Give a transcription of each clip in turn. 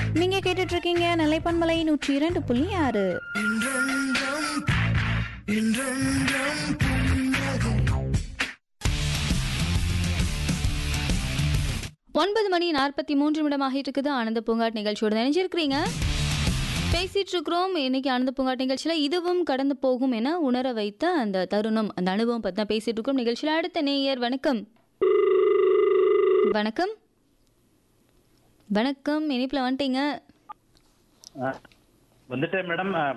நீங்க கேட்டுட்டு இருக்கீங்க நிலைப்பன்மலை நூற்றி இரண்டு புள்ளி ஆறு ஒன்பது மணி நாற்பத்தி மூன்று நிமிடமாகிட்டு இருக்குது ஆனந்த பூங்காட் நிகழ்ச்சியோட நினைஞ்சிருக்கிறீங்க பேசிட்டு இருக்கிறோம் இன்னைக்கு ஆனந்த பூங்காட் நிகழ்ச்சியில இதுவும் கடந்து போகும் என உணர வைத்த அந்த தருணம் அந்த அனுபவம் பத்தி தான் பேசிட்டு இருக்கோம் நிகழ்ச்சியில அடுத்த நேயர் வணக்கம் வணக்கம் வணக்கம் இனிப்புல வந்துட்டீங்க ஆ, வந்துட்டேன் மேடம் ஆ,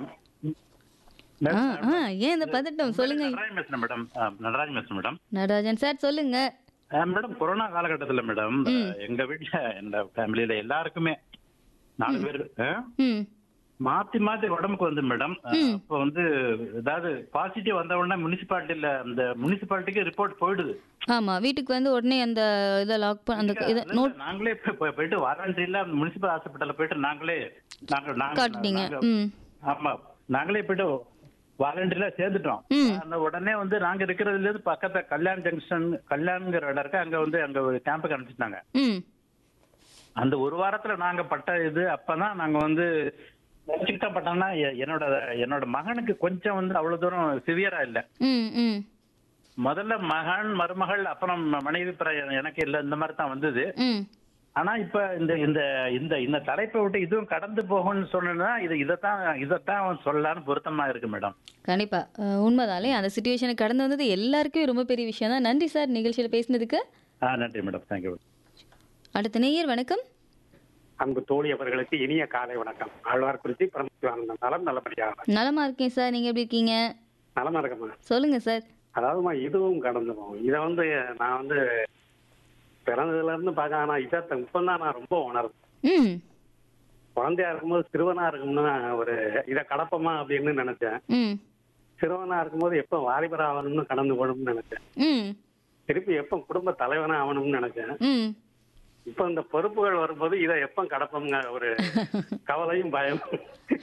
ஆ ஆ ஏன் இந்த பதட்டம் சொல்லுங்க நடராஜன் பேசுறேன் மேடம் ஆ, நடராஜன் பேசுறேன் மேடம் நடராஜன் சார் சொல்லுங்க ஆ, மேடம் கொரோனா காலகட்டத்துல மேடம் ஆ, எங்க வீட்டுல எங்க ஃபேமிலியில எல்லாருக்குமே நாலு பேர் ஆ, ம் மாத்தி மாத்தி உடம்புக்கு வந்து மேடம் ஆ, அப்போ வந்து ஏதாவது பாசிட்டிவ் வந்த உடனே முனிசிபாலிட்டியில அந்த முனிசிபாலிட்டிக்கு ரிப்போர்ட் போயிடுது ஆமா வீட்டுக்கு வந்து உடனே அந்த இதை லாக் பண்ண அந்த இதை இல்ல, நோட் நாங்களே போய்- போய்- போயிட்டு வாரண்டியில முனிசிபல் ஹாஸ்பிட்டல்ல போயிட்டு நாங்களே நாங்க நாங்க- காட்டிட்டீங்க நாங்க- ம் ஆமா நாங்களே போயிட்டு வாலண்டியர்ல சேர்ந்துட்டோம் ம். அந்த உடனே வந்து நாங்க இருக்கிறதுல இருந்து பக்கத்துல கல்யாண் ஜங்ஷன் கல்யாண்ங்கிற இடம் இருக்கு அங்க வந்து அங்க ஒரு கேம்புக்கு அனுப்பிச்சிட்டாங்க ம் அந்த ஒரு வாரத்துல நாங்க பட்ட இது அப்பதான் நாங்க வந்து நினைச்சுக்கிட்ட பட்டோம்னா எ- என்னோட என்னோட மகனுக்கு கொஞ்சம் வந்து அவ்வளவு தூரம் சிவியரா இல்ல ம் ம் முதல்ல மகன் மருமகள் அப்புறம் மனைவி பிற- எனக்கு இல்ல இந்த மாதிரி தான் வந்தது ம் ஆனா இப்ப இந்த இந்த இந்த இந்த தலைப்பை விட்டு இதுவும் கடந்து போகும்னு சொன்னா இது இதைத்தான் இதைத்தான் சொல்லலாம்னு பொருத்தமா இருக்கு மேடம் கண்டிப்பா அஹ், உண்மைதாலே அந்த சுச்சுவேஷனை கடந்து வந்தது எல்லாருக்குமே ரொம்ப பெரிய விஷயம் தான் நன்றி சார் நிகழ்ச்சியில பேசினதுக்கு ஆ நன்றி மேடம் தேங்க்யூ அடுத்த நேயர் வணக்கம் அன்பு தோழி அவர்களுக்கு இனிய காலை வணக்கம் ஆழ்வார்குறிச்சி பரமசிவானந்தம் நலம் நல்லபடியாக நலமா இருக்கேன் சார் நீங்க எப்படி இருக்கீங்க நலமா இருக்கமா சொல்லுங்க சார் அதாவதுமா இதுவும் கடந்து போகும் இதை வந்து நான் வந்து பிறந்ததுல இருந்து பார்க்க ஆனா இதை இப்பதான் நான் ரொம்ப உணர்றேன் ம் குழந்தையா இருக்கும்போது சிறுவனா இருக்கும்னா ஒரு இதை கடப்பமா அப்படின்னு நினைச்சேன் ம் சிறுவனா இருக்கும்போது எப்ப வாலிபர் ஆகணும்னு கடந்து போகணும்னு நினைச்சேன் ம் திருப்பி எப்ப குடும்ப தலைவனா ஆகணும்னு நினைச்சேன் ம் இப்ப இந்த பொறுப்புகள் வரும்போது இதை எப்ப கடப்போம்ங்க ஒரு கவலையும் பயமும்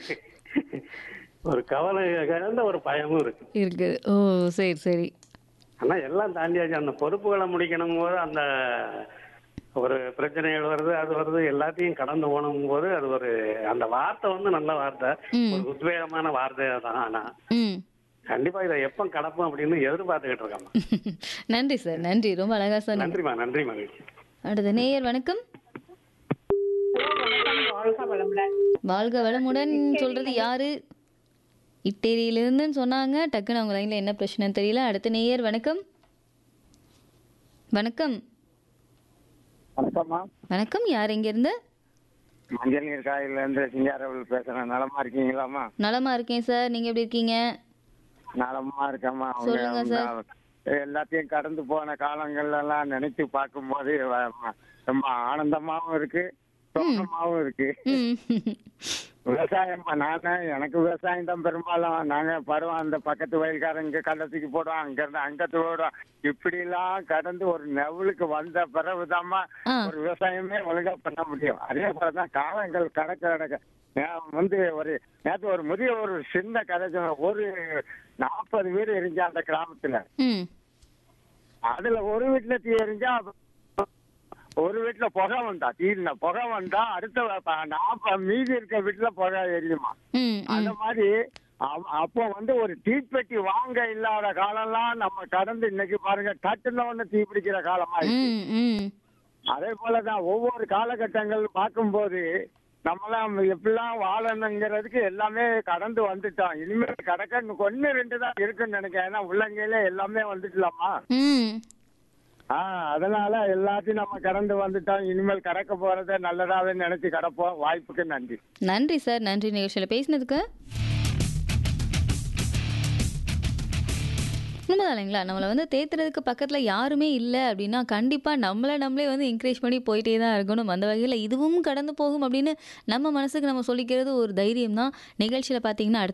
ஒரு கவலை கலந்த ஒரு பயமும் இருக்கு இருக்கு ஓ சரி சரி ஆனா எல்லாம் தாண்டியாச்சு அந்த பொறுப்புகளை முடிக்கணும் போது அந்த ஒரு பிரச்சனைகள் வருது அது வருது எல்லாத்தையும் கடந்து போகணும் போது அது ஒரு அந்த வார்த்தை வந்து நல்ல வார்த்தை ம். ஒரு உத்வேகமான வார்த்தை தான் ஆனா ம் கண்டிப்பா இதை எப்ப கடப்போம் அப்படின்னு எதிர்பார்த்துக்கிட்டு இருக்கோம் நன்றி சார் நன்றி ரொம்ப அழகா சொன்னீங்க நன்றிமா நன்றி மகிழ்ச்சி அடுத்த நேயர் வணக்கம் வாழ்க வளமுடன் வாழ்க வளமுடன் சொல்றது யாரு இட்டேரியிலிருந்துன்னு சொன்னாங்க டக்குன்னு அவங்க லைன்ல என்ன பிரச்சனைன்னு தெரியல அடுத்த நேயர் வணக்கம் வணக்கம் வணக்கம்மா வணக்கம் யார் எங்க இருந்து மஞ்சள் நீர் காயில இருந்து சிங்காரவள் பேசுறேன் நலமா இருக்கீங்களாம்மா நலமா இருக்கேன் சார் நீங்க எப்படி இருக்கீங்க நலமா இருக்கம்மா சொல்லுங்க சார். அவங்க எல்லாத்தையும் கடந்து போன காலங்கள்ல எல்லாம் நினைச்சு பார்க்கும்போது வ- ரொம்ப ஆனந்தமாவும் இருக்கு சோகமாவும் இருக்கு ம் விவசாயம் நானே எனக்கு விவசாயம் தான் பெரும்பாலும் நாங்க பருவம் அந்த பக்கத்து வயல்காரங்க கள்ளத்துக்கு போடுவோம் அங்க இருந்து அங்க விடுவோம் இப்படி எல்லாம் கடந்து ஒரு லெவலுக்கு வந்த பிறகுதாம்மா ஆ. ஒரு விவசாயமே ஒழுங்கா பண்ண முடியும் அதே போலதான் காலங்கள் கடக்க கடக்க நான் வந்து ஒரு நேற்று ஒரு முதிய ஒரு சின்ன கதை சொன்னேன். ஒரு நாற்பது வீடு எரிஞ்சா அந்த கிராமத்துல ம் அதுல ஒரு வீட்டுல தீ எரிஞ்சா ஒரு வீட்டுல புகை வந்தா தீர்ந்த புகை வந்தா அடுத்த வ- நாப்ப மீதி இருக்க வீட்டுல புகை எரியுமா ம் அந்த ம் மாதிரி அவ- அப்போ வந்து ஒரு தீப்பெட்டி வாங்க இல்லாத காலம்லாம் நம்ம கடந்து இன்னைக்கு பாருங்க டக்குன்னு ஒண்ணு தீ பிடிக்கிற காலமா இருக்கு. ம் ம் அதே போலதான் ஒவ்வொரு காலகட்டங்கள் பார்க்கும்போது நம்மளாம் எப்படிலாம் வாழணுங்கிறதுக்கு எல்லாமே கடந்து வந்துட்டோம் இனிமேல் கடக்க இன்னும் ஒண்ணு ரெண்டு தான் இருக்குன்னு நினைக்கிறேன் ஏன்னா உள்ளங்கையில எல்லாமே வந்துட்டலாமா ம் ஆஹ் அதனால எல்லாத்தையும் நம்ம கடந்து வந்துட்டோம் இனிமேல் கடக்க போறதை நல்லதாவே நினைச்சு கடப்போம் வாய்ப்புக்கு நன்றி நன்றி சார் நன்றி நிகழ்ச்சியில் பேசினதுக்கு உண்மைதான் இல்லைங்களா நம்மளை வந்து தேத்துறதுக்கு பக்கத்தில் யாருமே இல்லை அப்படின்னா கண்டிப்பாக நம்மளை நம்மளே வந்து என்கரேஜ் பண்ணி போயிட்டே தான் இருக்கணும் அந்த வகையில் இதுவும் கடந்து போகும் அப்படின்னு நம்ம மனசுக்கு நம்ம சொல்லிக்கிறது ஒரு தைரியம் தான் நிகழ்ச்சியில் பார்த்தீங்கன்னா அடுத்த